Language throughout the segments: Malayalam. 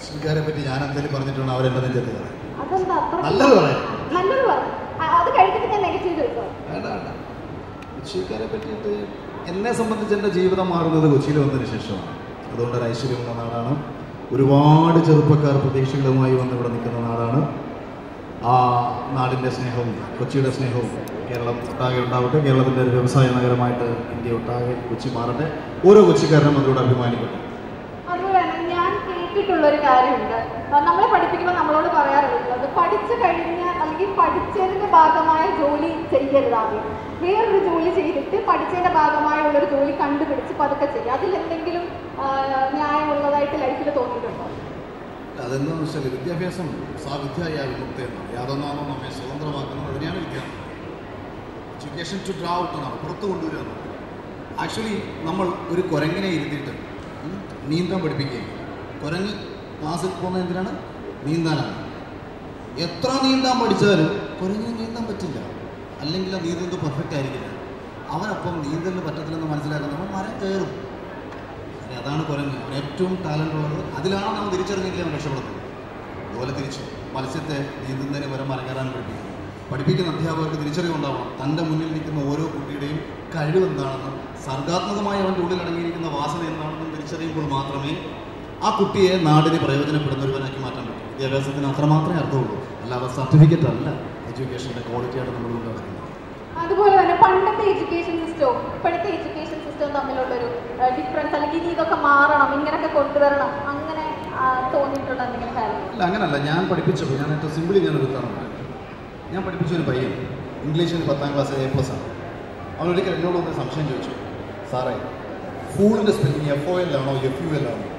കൊച്ചിക്കാരെ പറ്റി ഞാൻ എന്തെങ്കിലും പറഞ്ഞിട്ടുണ്ടോ അവരെന്നെ നെഞ്ചത്ത് കയറി. അതെന്താ അത്ര നല്ലത് പറയാം നല്ലത് പറഞ്ഞു ആ, അത് കഴിഞ്ഞിട്ട് ഞാൻ നെഗറ്റീവ് ചോദിക്കാം വേണ്ട വേണ്ട കൊച്ചിക്കാരെ പറ്റിയിട്ട് എന്നെ സംബന്ധിച്ച് എൻ്റെ ജീവിതം മാറുന്നത് കൊച്ചിയിൽ വന്നതിന് ശേഷമാണ് അതുകൊണ്ട് ഒരു ഐശ്വര്യമുള്ള നാടാണ് ഒരുപാട് ചെറുപ്പക്കാർ പ്രതീക്ഷകളുമായി വന്ന് ഇവിടെ നിൽക്കുന്ന നാടാണ് ആ നാടിൻ്റെ സ്നേഹവും കൊച്ചിയുടെ സ്നേഹവും കേരളം ഒട്ടാകെ ഉണ്ടാവട്ടെ കേരളത്തിൻ്റെ ഒരു വ്യവസായ നഗരമായിട്ട് ഇന്ത്യ ഒട്ടാകെ കൊച്ചി മാറട്ടെ ഓരോ കൊച്ചിക്കാരനും അതിലൂടെ അഭിമാനിക്കട്ടെ അതുപോലെ തന്നെ ഞാൻ കേട്ടിട്ടുള്ള ഒരു കാര്യമുണ്ട് ആ, നമ്മളെ പഠിപ്പിക്കുമ്പോൾ നമ്മളോട് പറയാറുള്ളത് പഠിച്ചു കഴിഞ്ഞ അല്ലെങ്കിൽ പഠിച്ചതിന്റെ ഭാഗമായ ജോലി ചെയ്യരുത് ആദ്യം വേറൊരു ജോലി ചെയ്തിട്ട് പഠിച്ചതിന്റെ ഭാഗമായുള്ള ഒരു ജോലി കണ്ടുപിടിച്ച് പതുക്കെ ചെയ്യുക അതിൽ എന്തെങ്കിലും ആ, ന്യായമുള്ളതായിട്ട് ലൈഫിൽ തോന്നിയിട്ടുണ്ടോ അതെന്താണെന്ന് വെച്ചാൽ വിദ്യാഭ്യാസം സാവിദ്യയായ വിമുക്തയെന്ന് യാതൊന്നാമോ നമ്മെ സ്വതന്ത്രമാക്കുന്നത് അതിനെയാണ് വിദ്യാഭ്യാസം എഡ്യൂക്കേഷൻ ടു ഡ്രാ ഔട്ട് എന്നാണ് പുറത്ത് കൊണ്ടുവരിക എന്നാണ് ആക്ച്വലി നമ്മൾ ഒരു കുരങ്ങിനെ ഇരുത്തിയിട്ട് ഉം, നീന്താൻ പഠിപ്പിക്കുകയാണ് കുരങ്ങ് ക്ലാസ്സിൽ പോകുന്നത് എന്തിനാണ് നീന്താനാണ് എത്ര നീന്താൻ പഠിച്ചാലും കുരങ്ങിന് നീന്താൻ പറ്റില്ല അല്ലെങ്കിൽ ആ നീന്തുന്നത് പെർഫെക്റ്റ് ആയിരിക്കില്ല അവനപ്പം നീന്തലിന് പറ്റത്തില്ലെന്ന് മനസ്സിലാക്കുന്നവൻ മരം കയറും അതെ, അതാണ് കുരങ്ങ് അവൻ ഏറ്റവും ടാലൻ്റ് ഉള്ളത് അതിലാണ് നാം തിരിച്ചറിഞ്ഞില്ല അവൻ രക്ഷപ്പെടുന്നത് അതുപോലെ തിരിച്ചു മത്സ്യത്തെ നീന്തുന്നതിന് വരെ മരകയറാൻ പഠിപ്പിക്കുന്നു പഠിപ്പിക്കുന്ന അധ്യാപകർക്ക് തിരിച്ചറിവുണ്ടാവണം തൻ്റെ മുന്നിൽ നിൽക്കുന്ന ഓരോ കുട്ടിയുടെയും കഴിവ് എന്താണെന്നും സർഗാത്മകമായി അവൻ്റെ ഉള്ളിൽ അടങ്ങിയിരിക്കുന്ന വാസന എന്താണെന്നും തിരിച്ചറിയുമ്പോൾ മാത്രമേ ആ കുട്ടിയെ നാടിന് പ്രയോജനപ്പെടുന്നൊരുവനാക്കി മാറ്റാൻ പറ്റൂ വിദ്യാഭ്യാസത്തിന് അത്രമാത്രമേ അർത്ഥമുള്ളൂ അല്ലാതെ സർട്ടിഫിക്കറ്റ് അല്ല എഡ്യൂക്കേഷൻ്റെ ക്വാളിറ്റിയായിട്ട് നമ്മൾ കൊണ്ട് നടക്കുന്നത് അതുപോലെ തന്നെ പണ്ടത്തെ എഡ്യൂക്കേഷൻ സിസ്റ്റവും ഇപ്പോഴത്തെ എഡ്യൂക്കേഷൻ സിസ്റ്റവും തമ്മിലുള്ളൊരു ഡിഫറൻസ് അല്ലെങ്കിൽ ഇനി ഇതൊക്കെ മാറണം ഇങ്ങനെയൊക്കെ കൊണ്ടുവരണം അങ്ങനെ ആ, തോന്നിയിട്ടുള്ള എന്തെങ്കിലും കാര്യങ്ങൾ അല്ല അങ്ങനല്ല ഞാൻ പഠിപ്പിച്ചപ്പോൾ ഞാൻ ഏറ്റവും സിമ്പിളി ഞാനൊരു ഉദാഹരണം പറയാം ഞാൻ പഠിപ്പിച്ച ഒരു പയ്യൻ ഇംഗ്ലീഷിന് പത്താം ക്ലാസ് എ പ്ലസ് ആണ് അവൻ ഒരിക്കൽ എന്നോട് ഒന്ന് സംശയം ചോദിച്ചു സാറേ ഫൂളിൻ്റെ സ്പെല്ലിംഗ് എഫ് ഒ എൽ ആണോ എഫ് യു എൽ ആണോ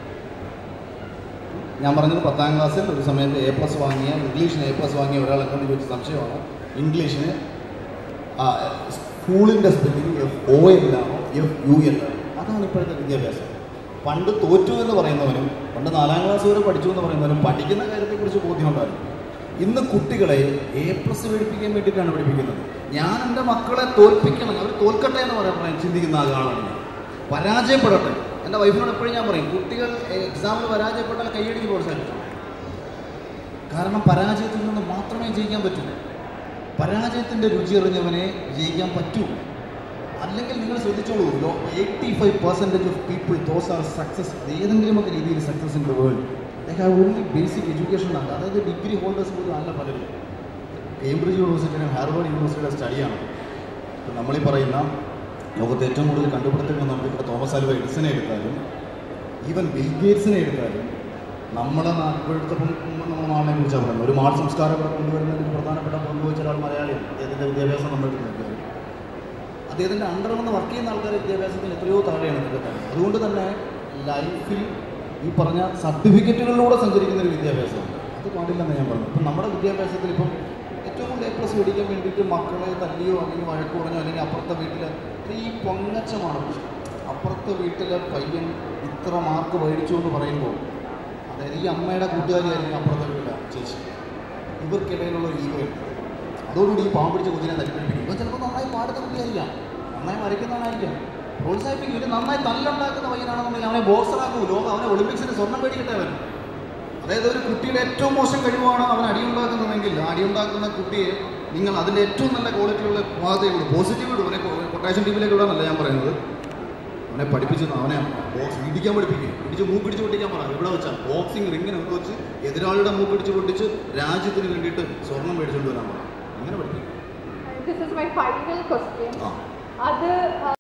ഞാൻ പറഞ്ഞത് പത്താം ക്ലാസ്സിൽ ഒരു സമയത്ത് എ പ്ലസ് വാങ്ങിയ ഇംഗ്ലീഷിന് എ പ്ലസ് വാങ്ങിയ ഒരാൾ എന്നോട് ചോദിച്ച സംശയമാണ് ഇംഗ്ലീഷിന് സ്കൂളിൻ്റെ സ്പെല്ലിംഗ് എഫ് ഒ എൽ ആണോ എഫ് യു എൽ ആണോ അതാണ് ഇപ്പോഴത്തെ വിദ്യാഭ്യാസം പണ്ട് തോറ്റു എന്ന് പറയുന്നവനും പണ്ട് നാലാം ക്ലാസ് വരെ പഠിച്ചു എന്ന് പറയുന്നവനും പഠിക്കുന്ന കാര്യത്തെക്കുറിച്ച് ബോധ്യമുണ്ടായിരുന്നു ഇന്ന് കുട്ടികളെ എ പ്ലസ് പഠിപ്പിക്കാൻ വേണ്ടിയിട്ടാണ് പഠിപ്പിക്കുന്നത് ഞാൻ എൻ്റെ മക്കളെ തോൽപ്പിക്കണം അവർ തോൽക്കട്ടെ എന്ന് പറയാൻ പറയാൻ ചിന്തിക്കുന്ന ആളാണ് ഞാൻ പരാജയപ്പെടട്ടെ എൻ്റെ വൈഫിനോട് എപ്പോഴും ഞാൻ പറയും കുട്ടികൾ എക്സാമിൽ പരാജയപ്പെട്ടാൽ കൈയടിക്ക് പ്രോത്സാഹിപ്പിക്കണം കാരണം പരാജയത്തിൽ നിന്ന് മാത്രമേ ജയിക്കാൻ പറ്റൂ പരാജയത്തിൻ്റെ രുചി അറിഞ്ഞവനെ വിജയിക്കാൻ പറ്റൂ അല്ലെങ്കിൽ നിങ്ങൾ ശ്രദ്ധിച്ചോളൂ eighty five percentage of people those are success ഏതെങ്കിലും ഒക്കെ രീതിയിൽ success in the world they have only basic education ആണ് അതായത് ഡിഗ്രി ഹോൾഡേഴ്സ് പോലും അല്ല പലരും കേംബ്രിഡ്ജ് യൂണിവേഴ്സിറ്റിയും ഹാർവേഡ് യൂണിവേഴ്സിറ്റിയുടെ സ്റ്റഡിയാണ് ഇപ്പം നമ്മളീ പറയുന്ന ലോകത്തെ ഏറ്റവും കൂടുതൽ കണ്ടുപിടുത്തങ്ങൾ നമുക്കിവിടെ തോമസ് ആൽവ എഡിസനെ എടുത്താലും ഈവൻ ബിൽ ഗേറ്റ്സിനെ എടുത്താലും നമ്മളെ നാട്ടിലെടുത്തപ്പം നമ്മുടെ നാടിനെ കുറിച്ചാണ് പറയുന്നത് ഒരു മാൾ സംസ്കാരം ഇവിടെ കൊണ്ടുവരുന്നതിൽ ഒരു പ്രധാനപ്പെട്ട പങ്ക് വഹിച്ച ഒരാൾ മലയാളിയാണ് അദ്ദേഹത്തിൻ്റെ വിദ്യാഭ്യാസം നമ്മൾ എടുത്ത് നോക്കിയാൽ അദ്ദേഹത്തിൻ്റെ അണ്ടറിൽ നിന്ന് വർക്ക് ചെയ്യുന്ന ആൾക്കാർ വിദ്യാഭ്യാസത്തിൽ എത്രയോ താഴെയാണ് ഇതൊക്കെ അതുകൊണ്ട് തന്നെ ലൈഫിൽ ഈ പറഞ്ഞ സർട്ടിഫിക്കറ്റുകളിലൂടെ സഞ്ചരിക്കുന്ന ഒരു വിദ്യാഭ്യാസമാണ് അത് പാടില്ലെന്ന് ഞാൻ പറഞ്ഞു ഇപ്പം നമ്മുടെ വിദ്യാഭ്യാസത്തിൽ ഇപ്പം ഏറ്റവും കൂടുതൽ എ പ്ലസ് മേടിക്കാൻ വേണ്ടിയിട്ട് മക്കളെ തല്ലിയോ അല്ലെങ്കിൽ വഴക്ക് പറഞ്ഞോ അല്ലെങ്കിൽ അപ്പുറത്തെ വീട്ടിൽ ഈ പൊങ്ങച്ചമാണ് പ്രശ്നം അപ്പുറത്തെ വീട്ടിലെ പയ്യൻ ഇത്ര മാർക്ക് മേടിച്ചു എന്ന് പറയുമ്പോൾ അതായത് ഈ അമ്മയുടെ കൂട്ടുകാരിയായിരിക്കും അപ്പുറത്തെ വീട്ടിലെ ചേച്ചി ഇവർക്കിടയിലുള്ള ഒരു ഈഗോ ഉണ്ട് അതോടുകൂടി ഈ പാവം പിടിച്ച കുഞ്ഞിനെ തല്ലിപ്പിടിപ്പിക്കും ഇവൻ ചിലപ്പോൾ നന്നായി പാടുന്ന കുട്ടിയായിരിക്കാം നന്നായി വരയ്ക്കുന്നവനായിരിക്കാം പ്രോത്സാഹിപ്പിക്കും ഇത് നന്നായി തല്ലുണ്ടാക്കുന്ന പയ്യനാണെന്നുണ്ടെങ്കിൽ അവനെ ബോക്സറാക്കൂ ലോകം അവനെ ഒളിമ്പിക്സിന് സ്വർണ്ണം മേടിക്കട്ടെ അവൻ അതായത് ഒരു കുട്ടിയുടെ ഏറ്റവും മോശം കഴിവാണ് അവൻ അടിയുണ്ടാക്കുന്നതെങ്കിൽ ആ അടിയുണ്ടാക്കുന്ന കുട്ടിയെ നിങ്ങൾ അതിൻ്റെ ഏറ്റവും നല്ല ക്വാളിറ്റിയുള്ള ഭാഗത്തേ ഉള്ളൂ പോസിറ്റീവ് ഇടും അവനെ കൊട്ടേഷൻ ടീമിലേക്ക് ഇടാന്നല്ല ഞാൻ പറയുന്നത് അവനെ പഠിപ്പിച്ച് അവനെ ബോക്സ് ഇടിക്കാൻ പഠിപ്പിക്കും ഇടിച്ച് മൂക്കിടിച്ച് പൊട്ടിക്കാൻ പറ ഇവിടെ വെച്ചാൽ ബോക്സിംഗ് റിങ്ങിനെ കൊണ്ട് വെച്ച് എതിരാളിയുടെ മൂക്കിടിച്ച് പൊട്ടിച്ച് രാജ്യത്തിന് വേണ്ടിയിട്ട് സ്വർണം മേടിച്ചുകൊണ്ട് വരാൻ പറ അങ്ങനെ പഠിപ്പിക്കും this is my final question ആ അത്